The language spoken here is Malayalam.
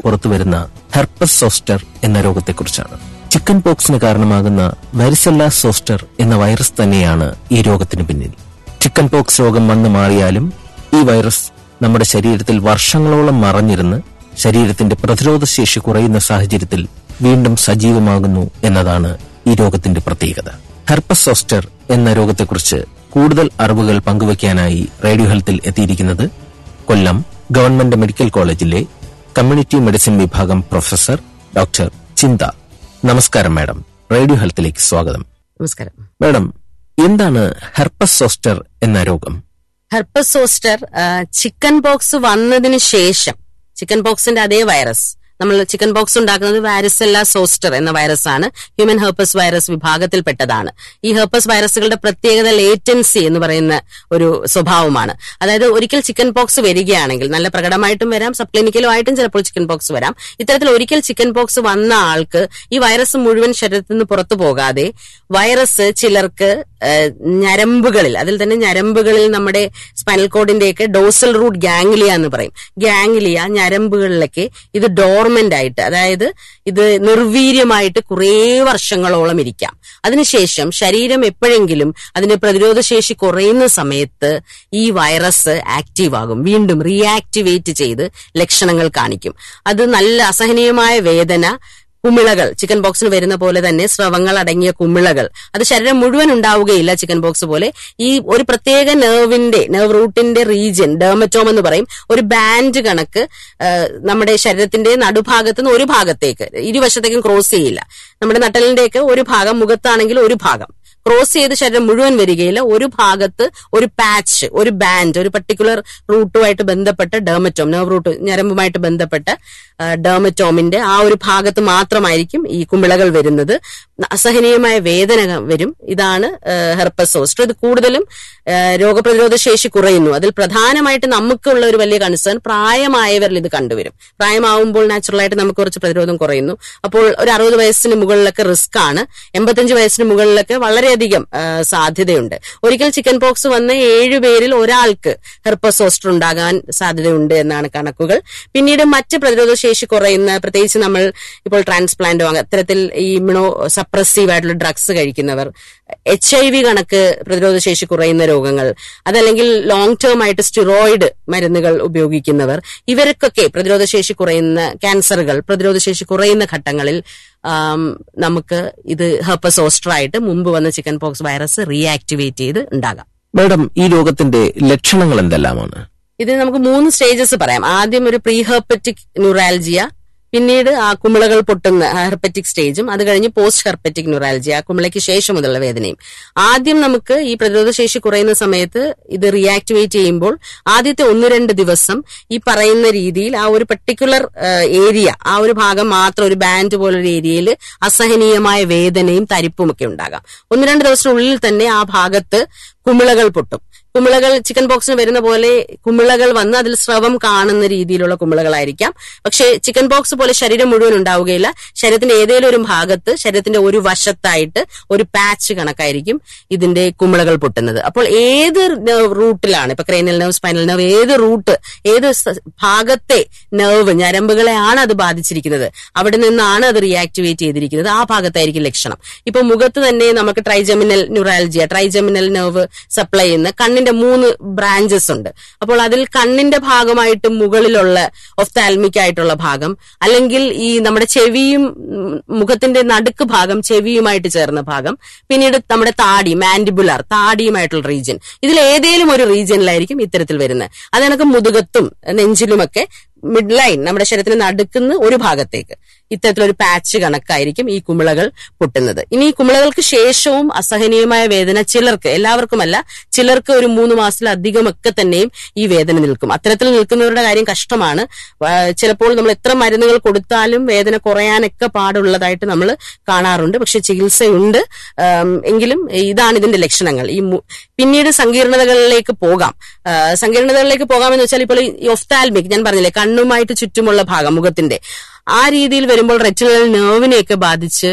പുറത്തുവരുന്ന ഹെർപ്പസ് സോസ്റ്റർ എന്ന രോഗത്തെക്കുറിച്ചാണ് ചിക്കൻ പോക്സിന് കാരണമാകുന്ന വരിസെല്ല സോസ്റ്റർ എന്ന വൈറസ് തന്നെയാണ് ഈ രോഗത്തിന് പിന്നിൽ ചിക്കൻ പോക്സ് രോഗം വന്നു മാറിയാലും ഈ വൈറസ് നമ്മുടെ ശരീരത്തിൽ വർഷങ്ങളോളം മറഞ്ഞിരുന്ന് ശരീരത്തിന്റെ പ്രതിരോധശേഷി കുറയുന്ന സാഹചര്യത്തിൽ വീണ്ടും സജീവമാകുന്നു എന്നതാണ് ഈ രോഗത്തിന്റെ പ്രത്യേകത ഹെർപ്പസ് സോസ്റ്റർ എന്ന രോഗത്തെക്കുറിച്ച് കൂടുതൽ അറിവുകൾ പങ്കുവയ്ക്കാനായി റേഡിയോ ഹെൽത്തിൽ എത്തിയിരിക്കുന്നത് കൊല്ലം ഗവൺമെന്റ് മെഡിക്കൽ കോളേജിലെ കമ്മ്യൂണിറ്റി മെഡിസിൻ വിഭാഗം പ്രൊഫസർ ഡോക്ടർ ചിന്ത നമസ്കാരം മാഡം റേഡിയോ ഹെൽത്തിലേക്ക് സ്വാഗതം നമസ്കാരം മാഡം എന്താണ് ഹെർപ്പസ് സോസ്റ്റർ എന്ന രോഗം ഹെർപ്പസ് സോസ്റ്റർ ചിക്കൻ പോക്സ് വന്നതിന് ശേഷം ചിക്കൻ പോക്സിന്റെ അതേ വൈറസ് നമ്മൾ ചിക്കൻ പോക്സ് ഉണ്ടാക്കുന്നത് വാരിസെല്ല സോസ്റ്റർ എന്ന വൈറസ് ആണ് ഹ്യൂമൻ ഹെർപ്പസ് വൈറസ് വിഭാഗത്തിൽപ്പെട്ടതാണ് ഈ ഹെർപ്പസ് വൈറസുകളുടെ പ്രത്യേകത ലേറ്റൻസി എന്ന് പറയുന്ന ഒരു സ്വഭാവമാണ് അതായത് ഒരിക്കൽ ചിക്കൻ പോക്സ് വരികയാണെങ്കിൽ നല്ല പ്രകടമായിട്ടും വരാം സബ് ക്ലിനിക്കലും ആയിട്ടും ചിലപ്പോൾ ചിക്കൻ പോക്സ് വരാം ഇത്തരത്തിൽ ഒരിക്കൽ ചിക്കൻ പോക്സ് വന്ന ആൾക്ക് ഈ വൈറസ് മുഴുവൻ ശരീരത്തിൽ നിന്ന് പുറത്തു പോകാതെ വൈറസ് ചിലർക്ക് ഏഹ്, ഞരമ്പുകളിൽ അതിൽ തന്നെ ഞരമ്പുകളിൽ നമ്മുടെ സ്പൈനൽ കോഡിന്റെയൊക്കെ ഡോസൽ റൂട്ട് ഗാംഗ്ലിയ എന്ന് പറയും ഗാംഗ്ലിയ ഞരമ്പുകളിലൊക്കെ ഇത് ഡോർമെന്റ് ആയിട്ട് അതായത് ഇത് നിർവീര്യമായിട്ട് കുറേ വർഷങ്ങളോളം ഇരിക്കാം അതിനുശേഷം ശരീരം എപ്പോഴെങ്കിലും അതിന്റെ പ്രതിരോധശേഷി കുറയുന്ന സമയത്ത് ഈ വൈറസ് ആക്റ്റീവ് ആകും വീണ്ടും റീആക്ടിവേറ്റ് ചെയ്ത് ലക്ഷണങ്ങൾ കാണിക്കും അത് നല്ല അസഹനീയമായ വേദന കുമിളകൾ ചിക്കൻ ബോക്സിന് വരുന്ന പോലെ തന്നെ സ്രവങ്ങൾ അടങ്ങിയ കുമിളകൾ അത് ശരീരം മുഴുവൻ ഉണ്ടാവുകയില്ല ചിക്കൻ ബോക്സ് പോലെ ഈ ഒരു പ്രത്യേക നെർവിന്റെ നെർവ് റൂട്ടിന്റെ റീജിയൻ ഡെർമറ്റോം എന്ന് പറയും ഒരു ബാൻഡ് കണക്ക് ആ, നമ്മുടെ ശരീരത്തിന്റെ നടുഭാഗത്ത് നിന്ന് ഒരു ഭാഗത്തേക്ക് ഇരുവശത്തേക്കും ക്രോസ് ചെയ്യില്ല നമ്മുടെ നട്ടലിന്റെയൊക്കെ ഒരു ഭാഗം മുഖത്താണെങ്കിൽ ഒരു ഭാഗം ക്രോസ് ചെയ്ത് ശരീരം മുഴുവൻ വരികയില്ല ഒരു ഭാഗത്ത് ഒരു പാച്ച് ഒരു ബാൻഡ് ഒരു പർട്ടിക്കുലർ റൂട്ടുമായിട്ട് ബന്ധപ്പെട്ട ഡെർമറ്റോം നെർവ് റൂട്ട് ഞരമ്പുമായിട്ട് ബന്ധപ്പെട്ട ആ, ഡെർമറ്റോമിന്റെ ആ ഒരു ഭാഗത്ത് മാത്രമായിരിക്കും ഈ കുമിളകൾ വരുന്നത് അസഹനീയമായ വേദന വരും ഇതാണ് ഹെർപ്പസ് സോസ്റ്റർ ഇത് കൂടുതലും ആ, രോഗപ്രതിരോധ ശേഷി കുറയുന്നു അതിൽ പ്രധാനമായിട്ട് നമുക്കുള്ള ഒരു വലിയ കൺസേൺ പ്രായമായവരിൽ ഇത് കണ്ടുവരും പ്രായമാവുമ്പോൾ നാച്ചുറലായിട്ട് നമുക്ക് കുറച്ച് പ്രതിരോധം കുറയുന്നു അപ്പോൾ ഒരു അറുപത് വയസ്സിന് മുകളിലൊക്കെ റിസ്ക് ആണ് എൺപത്തഞ്ച് വയസ്സിന് മുകളിലൊക്കെ വളരെയധികം ആ, സാധ്യതയുണ്ട് ഒരിക്കൽ ചിക്കൻ പോക്സ് വന്ന ഏഴു പേരിൽ ഒരാൾക്ക് ഹെർപ്പസ് സോസ്റ്റർ ഉണ്ടാകാൻ സാധ്യതയുണ്ട് എന്നാണ് കണക്കുകൾ പിന്നീട് മറ്റ് പ്രതിരോധ ശേഷി കുറയുന്ന പ്രത്യേകിച്ച് നമ്മൾ ഇപ്പോൾ ട്രാൻസ്പ്ലാന്റോ അങ്ങ- അത്തരത്തിൽ ഈ ഇമ്യൂണോ സപ്രസീവ് ആയിട്ടുള്ള ഡ്രഗ്സ് കഴിക്കുന്നവർ എച്ച് ഐ വി കണക്ക് പ്രതിരോധ ശേഷി കുറയുന്ന രോഗങ്ങൾ അതല്ലെങ്കിൽ ലോങ് ടേം ആയിട്ട് സ്റ്റിറോയിഡ് മരുന്നുകൾ ഉപയോഗിക്കുന്നവർ ഇവർക്കൊക്കെ പ്രതിരോധ ശേഷി കുറയുന്ന ക്യാൻസറുകൾ പ്രതിരോധ ശേഷി കുറയുന്ന ഘട്ടങ്ങളിൽ ആം, നമുക്ക് ഇത് ഹെർപ്പസോസ്റ്റർ ആയിട്ട് മുമ്പ് വന്ന ചിക്കൻ പോക്സ് വൈറസ് റീആക്ടിവേറ്റ് ചെയ്ത് ഉണ്ടാകാം മാഡം ഈ രോഗത്തിന്റെ ലക്ഷണങ്ങൾ എന്തെല്ലാമാണ് ഇത് നമുക്ക് മൂന്ന് സ്റ്റേജസ് പറയാം ആദ്യം ഒരു പ്രീ ഹെർപ്പറ്റിക് ന്യൂറാൽജിയ പിന്നീട് ആ കുമിളകൾ പൊട്ടുന്ന ഹെർപ്പറ്റിക് സ്റ്റേജും അത് കഴിഞ്ഞ് പോസ്റ്റ് ഹെർപ്പറ്റിക് ന്യൂറാൽജിയ ആ കുമിളയ്ക്ക് ശേഷം മുതലുള്ള വേദനയും ആദ്യം നമുക്ക് ഈ പ്രതിരോധ ശേഷി കുറയുന്ന സമയത്ത് ഇത് റീആക്ടിവേറ്റ് ചെയ്യുമ്പോൾ ആദ്യത്തെ ഒന്ന് രണ്ട് ദിവസം ഈ പറയുന്ന രീതിയിൽ ആ ഒരു പർട്ടിക്കുലർ ഏരിയ ആ ഒരു ഭാഗം മാത്രം ഒരു ബാൻഡ് പോലൊരു ഏരിയയിൽ അസഹനീയമായ വേദനയും തരിപ്പും ഒക്കെ ഉണ്ടാകാം ഒന്ന് രണ്ട് ദിവസത്തിനുള്ളിൽ തന്നെ ആ ഭാഗത്ത് കുമിളകൾ പൊട്ടും കുമിളകൾ ചിക്കൻ പോക്സിന് വരുന്ന പോലെ കുമിളകൾ വന്ന് അതിൽ സ്രവം കാണുന്ന രീതിയിലുള്ള കുമിളകളായിരിക്കാം പക്ഷേ ചിക്കൻ പോക്സ് പോലെ ശരീരം മുഴുവൻ ഉണ്ടാവുകയില്ല ശരീരത്തിന്റെ ഏതെങ്കിലും ഒരു ഭാഗത്ത് ശരീരത്തിന്റെ ഒരു വശത്തായിട്ട് ഒരു പാച്ച് കണക്കായിരിക്കും ഇതിന്റെ കുമിളകൾ പൊട്ടുന്നത് അപ്പോൾ ഏത് nerve റൂട്ടിലാണ് ഇപ്പൊ ക്രേനിയൽ നെർവ് സ്പൈനൽ നെർവ് ഏത് റൂട്ട് ഏത് സ- ഭാഗത്തെ നെർവ് ഞരമ്പുകളെയാണ് അത് ബാധിച്ചിരിക്കുന്നത് അവിടെ നിന്നാണ് അത് റിയാക്ടിവേറ്റ് ചെയ്തിരിക്കുന്നത് ആ ഭാഗത്തായിരിക്കും ലക്ഷണം ഇപ്പൊ മുഖത്ത് തന്നെ നമുക്ക് trigeminal neuralgia trigeminal nerve supply ചെയ്യുന്ന കണ്ണിന്റെ മൂന്ന് ബ്രാഞ്ചസ് ഉണ്ട് അപ്പോൾ അതിൽ കണ്ണിന്റെ ഭാഗമായിട്ട് മുകളിലുള്ള ഒഫ്താൽമിക് ആയിട്ടുള്ള ഭാഗം അല്ലെങ്കിൽ ഈ നമ്മുടെ ചെവിയും ഉം, മുഖത്തിന്റെ നടുക്ക് ഭാഗം ചെവിയുമായിട്ട് ചേർന്ന ഭാഗം പിന്നീട് നമ്മുടെ താടി മാൻഡിബുലാർ താടിയുമായിട്ടുള്ള റീജിയൻ ഇതിൽ ഏതെങ്കിലും ഒരു റീജിയനിലായിരിക്കും ഇത്തരത്തിൽ വരുന്നത് അത് കണക്ക് മുതുകത്തും നെഞ്ചിലുമൊക്കെ മിഡ് ലൈൻ നമ്മുടെ ശരീരത്തിന് നടുക്കുന്ന ഒരു ഭാഗത്തേക്ക് ഇത്തരത്തിലൊരു പാച്ച് കണക്കായിരിക്കും ഈ കുമിളകൾ പൊട്ടുന്നത് ഇനി ഈ കുമിളകൾക്ക് ശേഷവും അസഹനീയമായ വേദന ചിലർക്ക് എല്ലാവർക്കുമല്ല ചിലർക്ക് ഒരു മൂന്ന് മാസത്തിലധികമൊക്കെ തന്നെയും ഈ വേദന നിൽക്കും അത്തരത്തിൽ നിൽക്കുന്നവരുടെ കാര്യം കഷ്ടമാണ് ആ, ചിലപ്പോൾ നമ്മൾ എത്ര മരുന്നുകൾ കൊടുത്താലും വേദന കുറയാനൊക്കെ പാടുള്ളതായിട്ട് നമ്മൾ കാണാറുണ്ട് പക്ഷെ ചികിത്സയുണ്ട് ആം, എങ്കിലും ഇതാണ് ഇതിന്റെ ലക്ഷണങ്ങൾ ഈ മു- പിന്നീട് സങ്കീർണതകളിലേക്ക് പോകാം ആ, സങ്കീർണതകളിലേക്ക് പോകാമെന്ന് വെച്ചാൽ ഇപ്പോൾ ഈ ഒഫ്താൽമിക് ഞാൻ പറഞ്ഞില്ലേ കണ്ണുമായിട്ട് ചുറ്റുമുള്ള ഭാഗം മുഖത്തിന്റെ ആ രീതിയിൽ വരുമ്പോൾ റെറ്റിനൽ നെർവിനെയൊക്കെ ബാധിച്ച്